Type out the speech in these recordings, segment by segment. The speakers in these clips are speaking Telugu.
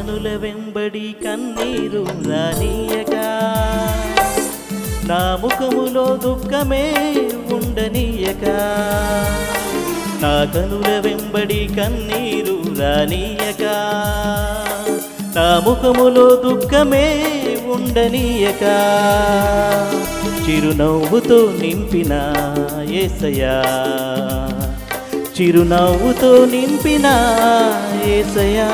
కనుల వెంబడి కన్నీరు రానీయక నా ముఖములో దుఃఖమే ఉండనీయక నా కనుల వెంబడి కన్నీరు రానీయక నా ముఖములో దుఃఖమే ఉండనీయక చిరునవ్వుతో నింపిన ఏసయా చిరునవ్వుతో నింపిన ఏసయా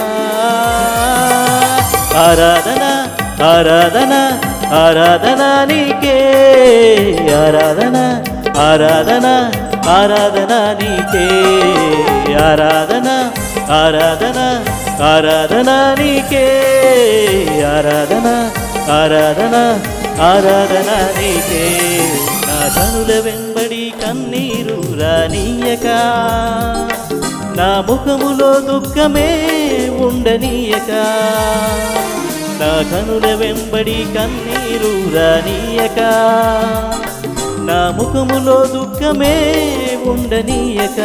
ఆరాధన ఆరాధన ఆరాధన నీకే ఆరాధన ఆరాధన ఆరాధన నీకే ఆరాధన ఆరాధన ఆరాధన నీకే ఆరాధన ఆరాధన ఆరాధన నీకే నా కనుల వెంబడి కన్నీరు రానీయక నా ముఖములో దుఃఖమే ఉండనీయక నా కనుల వెంబడి కన్నీరు రానీయక నా ముఖములో దుఃఖమే ఉండనీయక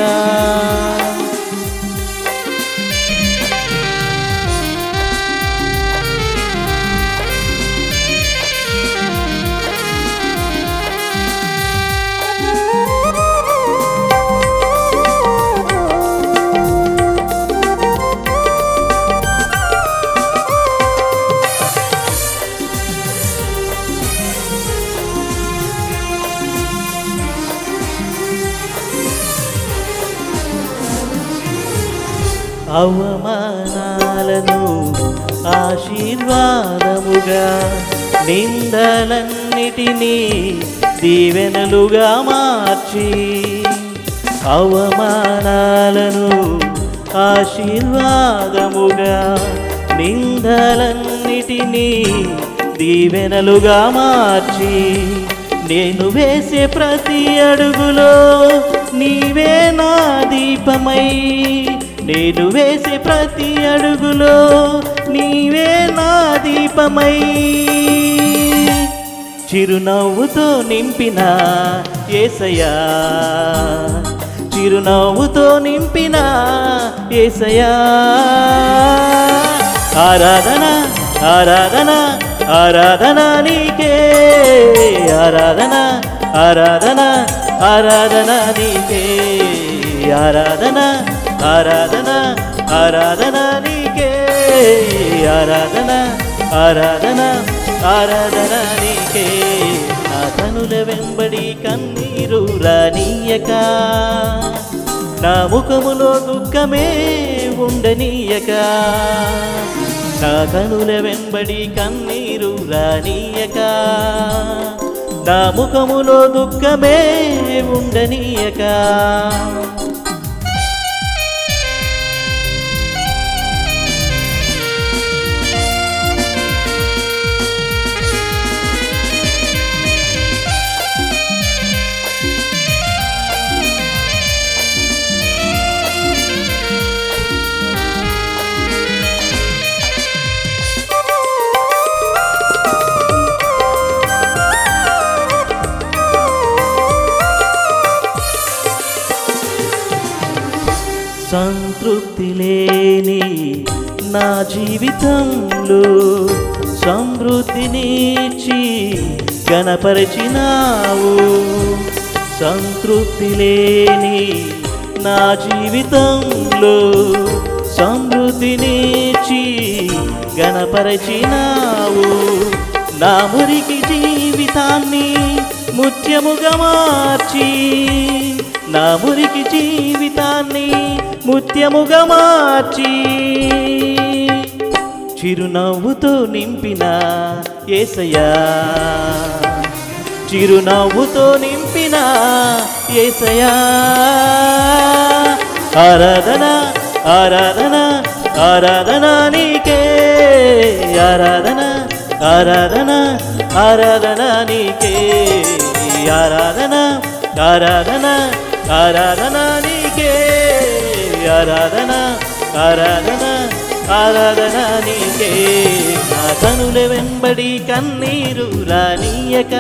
అవమానాలను ఆశీర్వాదముగా నిందలన్నిటినీ దీవెనలుగా మార్చి అవమానాలను ఆశీర్వాదముగా నిందలన్నిటినీ దీవెనలుగా మార్చి నేను వేసే ప్రతి అడుగులో నీవే నా దీపమై నేను వేసే ప్రతి అడుగులో నీవే నా దీపమై చిరునవ్వుతో నింపిన ఏసయా చిరునవ్వుతో నింపిన ఏసయా ఆరాధన ఆరాధన ఆరాధన నీకే ఆరాధన ఆరాధన ఆరాధన నీకే ఆరాధన ఆరాధన ఆరాధన నీకే ఆరాధన ఆరాధన ఆరాధన నీకే నా కనుల వెంబడి కన్నీరు రానీయక నా ముఖములో దుఃఖమే ఉండనీయక నా కనుల వెంబడి కన్నీరు రానీయక నా ముఖములో దుఃఖమే ఉండనీయక సంతృప్తి లేని నా జీవితంలో సమృద్ధినిచ్చి గణపరిచినావు సంతృప్తి లేని నా జీవితంలో సమృద్ధినిచ్చి గణపరిచినావు నా మురికి జీవితాన్ని ముత్యముగా మార్చి నా మురికి జీవితాన్ని ముత్యముగా మార్చి చిరునవ్వుతో నింపిన ఏసయ్యా చిరునవ్వుతో నింపిన ఏసయ్యా ఆరాధన ఆరాధన ఆరాధన నీకే ఆరాధన ఆరాధన ఆరాధన నీకే ఆరాధన ఆరాధన ఆరాధన నీకే ఆరాధన ఆరాధన ఆరాధన నీకే నా కనుల వెంబడి కన్నీరు రానీయక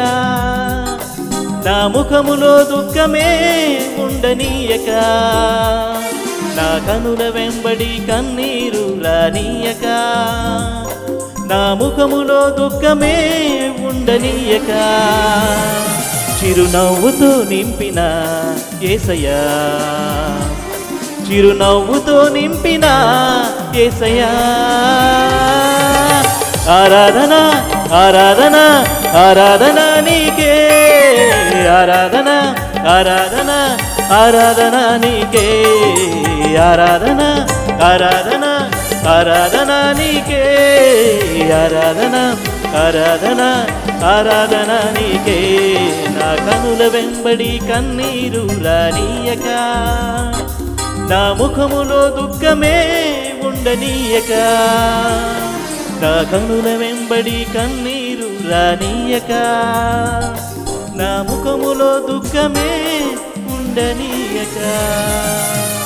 నా ముఖములో దుఃఖమే ఉండనీయక నా కనుల వెంబడి కన్నీరు రానీయక నా ముఖములో దుఃఖమే ఉండనీయక చిరునవ్వుతో నింపిన ఏసయ్యా చిరునవ్వుతో నింపిన ఏసయ్యా ఆరాధన ఆరాధన ఆరాధన నీకే ఆరాధన ఆరాధన ఆరాధన నీకే ఆరాధన ఆరాధన ఆరాధన నీకే ఆరాధన ఆరాధన ఆరాధన నీకే నా కనుల వెంబడి కన్నీరు రానీయక నా ముఖములో దుఃఖమే ఉండనీయక నా కనుల వెంబడి కన్నీరు రానీయక నా ముఖములో దుఃఖమే ఉండనీయక